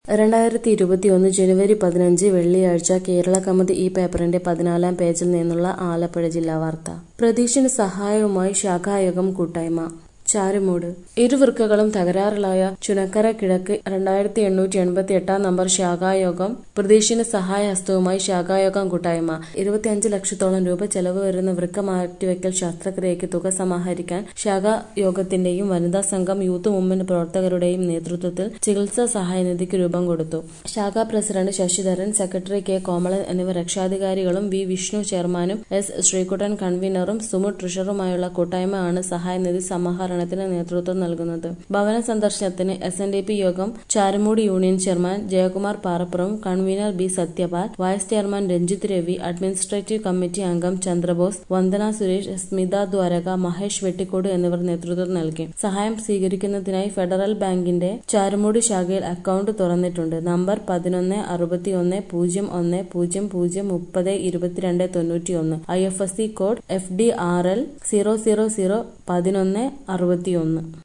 രണ്ടായിരത്തി ഇരുപത്തിയൊന്ന് ജനുവരി പതിനഞ്ച് വെള്ളിയാഴ്ച കേരള കൗമുദി ഈ പേപ്പറിന്റെ പതിനാലാം പേജിൽ നിന്നുള്ള ആലപ്പുഴ ജില്ലാ വാർത്ത പ്രതീക്ഷിന് സഹായവുമായി ശാഖായോഗം കൂട്ടായ്മ ചാരുമൂട് ഇരുവൃക്കകളും തകരാറിലായ ചുനക്കര കിഴക്ക് രണ്ടായിരത്തി എണ്ണൂറ്റി എൺപത്തി എട്ടാം നമ്പർ ശാഖായോഗം പ്രതീക്ഷിന് സഹായഹസ്തവുമായി ശാഖായോഗം കൂട്ടായ്മ ഇരുപത്തിയഞ്ച് ലക്ഷത്തോളം രൂപ ചെലവ് വരുന്ന വൃക്ക മാറ്റിവെക്കൽ ശസ്ത്രക്രിയയ്ക്ക് തുക സമാഹരിക്കാൻ ശാഖായോഗത്തിന്റെയും വനിതാ സംഘം യൂത്ത് മൂവ്മെന്റ് പ്രവർത്തകരുടെയും നേതൃത്വത്തിൽ ചികിത്സാ സഹായനിധിക്ക് രൂപം കൊടുത്തു ശാഖാ president Sasidharan secretary K Komalan എന്നിവർ രക്ഷാധികാരികളും വി വിഷ്ണു ചെയർമാനും എസ് ശ്രീകുട്ടൻ കൺവീനറും സുമു ട്രഷററുമായുള്ള കൂട്ടായ്മ ആണ് സഹായനിധി സമാഹരണത്തിന് നേതൃത്വം നൽകുന്നത് ഭവന സന്ദർശനത്തിന് എസ് എൻ ഡി പി യോഗം Charummood union chairman Jayakumar Parappuram convener B Sathyapal vice chairman Ranjith Ravi administrative committee അംഗം ചന്ദ്രബോസ് വന്ദന സുരേഷ് സ്മിത ദ്വാരക മഹേഷ് വെട്ടിക്കോട് എന്നിവർ നേതൃത്വം നൽകി സഹായം സ്വീകരിക്കുന്നതിനായി ഫെഡറൽ ബാങ്കിന്റെ ചാരുമൂട് ശാഖയിൽ അക്കൗണ്ട് തുറന്നിട്ടുണ്ട് നമ്പർ പതിനൊന്ന് അറുപത്തിയൊന്ന് പൂജ്യം ഒന്ന് പൂജ്യം പൂജ്യം മുപ്പത് ഇരുപത്തിരണ്ട് തൊണ്ണൂറ്റി ഒന്ന് I F S C code F D R L zero zero zero പതിനൊന്ന് അറുപത്തിയൊന്ന്